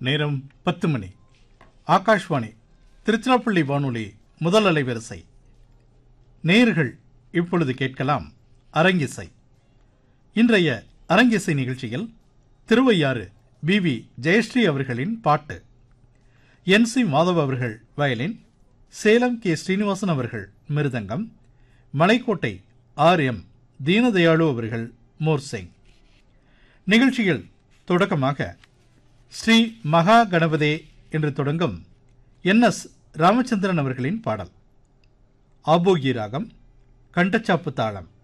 நேரம் பத்து மணி ஆகாஷ்வாணி திருச்சிராப்பள்ளி வானொலி முதல் அலைவரிசை நேயர்கள் இப்பொழுது கேட்கலாம் அரங்கிசை இன்றைய அரங்கிசை நிகழ்ச்சியில் திருவையாறு பி வி ஜெயஸ்ரீ அவர்களின் பாட்டு என் சி மாதவ் அவர்கள் வயலின் சேலம் கே ஸ்ரீனிவாசன் அவர்கள் மிருதங்கம் மலைக்கோட்டை ஆர் எம் தீனதயாளு அவர்கள் மோர்சிங் நிகழ்ச்சியில் தொடக்கமாக ஸ்ரீ மகா கணபதே என்று தொடங்கும் என் எஸ் ராமச்சந்திரன் அவர்களின் பாடல் ஆபோகி ராகம் கண்டச்சாப்பு தாளம்